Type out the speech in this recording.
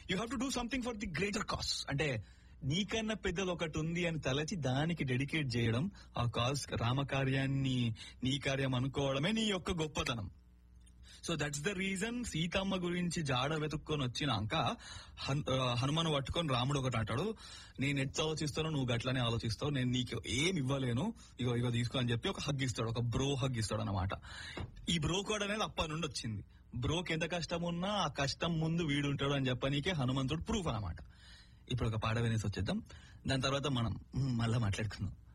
you have to do something for the greater cause అంటే నీకన్నా పెద్దది ఒకటి ఉంది అని తలచి దానికి డెడికేట్ చేయడం ఆ కాజ్ రామకార్యాన్ని నీ కార్యం అనుకోవడమే నీ యొక్క గొప్పతనం so that's the reason Seethamma గురించి జాడ వెతుక్కొని వచ్చినాక హన్- ఆ, హనుమాను పట్టుకొని రాముడు ఒకటి అంటాడు నేను ఎట్లా ఆలోచిస్తానో నువ్వు గట్లనే ఆలోచిస్తావు నేను నీకు ఏం ఇవ్వలేను ఇగో ఇగో తీసుకో అని చెప్పి ఒక హగ్ ఇస్తాడు ఒక బ్రో హగ్ ఇస్తాడు అనమాట ఈ బ్రో కోడ్ అనేది అప్పటి నుండి వచ్చింది బ్రోకి ఎంత కష్టం ఉన్నా ఆ కష్టం ముందు వీడు ఉంటాడు అని చెప్పనీకే హనుమంతుడు ప్రూఫ్ అన్నమాట ఇప్పుడు ఒక పాట వినేసి వచ్చేద్దాం దాని తర్వాత మనం మ్, మళ్ళా మాట్లాడుకుందాం